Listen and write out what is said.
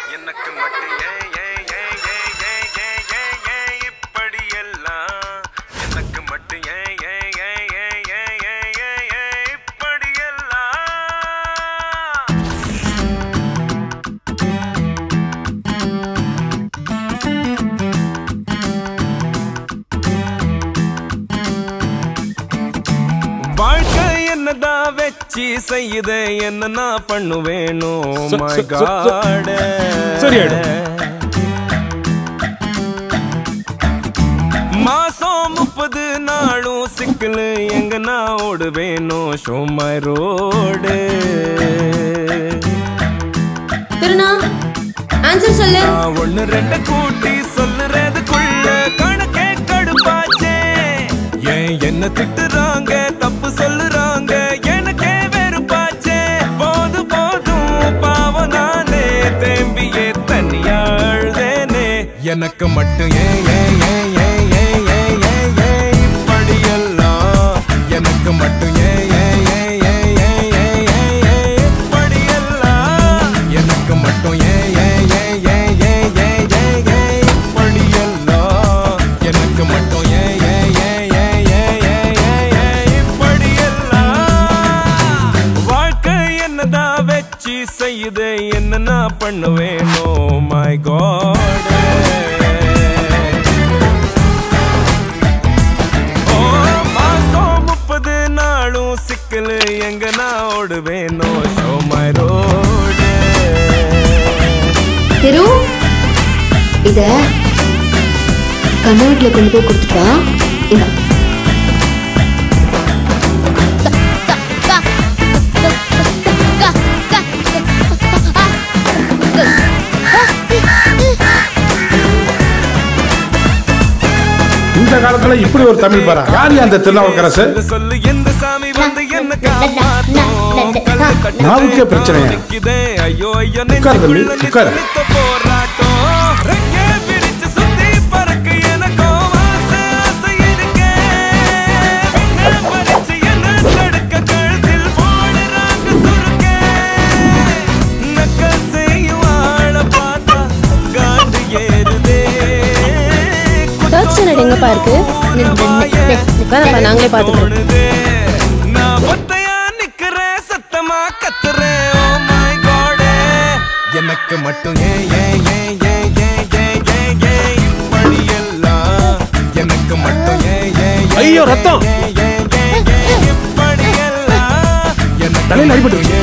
எனக்கு மட்டும் ஏன் ஏன் ஏன் ஏன் ஏன் ஏன் ஏன் ஏன் இப்படி எல்லாம் எனக்கு மட்டும் ஏன் ஏன் ஏன் ஏன் ஏன் ஏன் ஏன் ஏன் இப்படி எல்லாம் வாழ்க்கை என்னதான் வச்சு செய்யுது என்ன நான் பண்ணுவேனோ ச- மை ச- ச- ச- காட் சரியாயிடும். மாசம் முப்பது நாளும் சிக்கல் எங்க நான் ஓடுவேனோ ஷோ மை ரோடு திருநா ஆன்சர் சொல்லு நான் ஒண்ணு ரெண்டு கூட்டி சொல்லுறதுக்குள்ள கணக்கே கடுப்பாச்சே ஏன் என்ன திட்டுறாங்க தப்பு சொல்லுறாங்க எனக்கே வெறுப்பாச்சே போது போதும் பாவம் நானே தேம்பியே தனியா அழுதேனே எனக்கு மட்டும் ஏன் ஏன் ஏன் ஏன் ஏன் ஏன் ஏன் ஏன் இப்படியெல்லாம் எனக்கு மட்டும் ஏன் ஏன் ஏன் ஏன் ஏன் ஏன் ஏன் ஏன் இப்படியெல்லாம் எனக்கு மட்டும் ஏன் ஏன் ஏன் ஏன் ஏன் ஏன் ஏன் ஏன் இப்படியெல்லாம் எனக்கு மட்டும் ஏன் ஏன் ஏன் ஏன் ஏன் ஏன் ஏன் ஏன் இப்படியெல்லாம் வாழ்க்கை என்னதான் வச்சு செய்யுது என்ன நான் பண்ணுவேனோ மை காட் ஓ மாசம் முப்பது நாளும் சிக்கல் எங்க நான் ஓடுவேனோ ஷோ மை ரோடு திரு இத கண்ணாட்டில் கொண்டு போய் கொடுத்துட்டா இந்தா. இந்த காலத்துல இப்படி ஒரு தமிழ் பாரா யார் அந்த திருநாவுக்கரசு சொல்லு, சொல்லு எந்த சாமி வந்து என்ன காப்பாத்தும் கல்லு கட்டி நாவுக்கே பிரச்சனையா? நிக்குதே. ஐயோ ஐயோ உட்காரு தம்பி, நெஞ்சுக்குள்ள உட்காரு. நித்த போராட்டம் ரெக்கை விரிச்சு சுத்தி பறக்க எனக்கும் ஆசை, ஆசை இருக்கே. என்ன பறிச்சு என்ன தடுக்க கழுத்தில் போடுறாங்க சுருக்கே. நக்கல் செய்யும் ஆளை பார்த்தா காண்டு ஏறுதே. Third standard எங்கப்பா இருக்கு? நி- நி- நி- நி- உட்காரப்பா, நாங்களே பார்த்துக்கிறோம். தோணுதே. நான் ஒத்தையா நிக்கிறேன், சத்தமா கத்துறேன், oh my God. எனக்கு மட்டும் ஏன் ஏன் ஏன் ஏன் ஏன் ஏன் ஏன் ஏன் இப்படியெல்லாம் எனக்கு மட்டும் ஏன் ஏன் ஏன் ஐயோ, ரத்தம். ஏன் ஏன் ஏன் ஏன் இப்படியெல்லாம் எனக்கு தலையில அடிபட்டு மட்டும்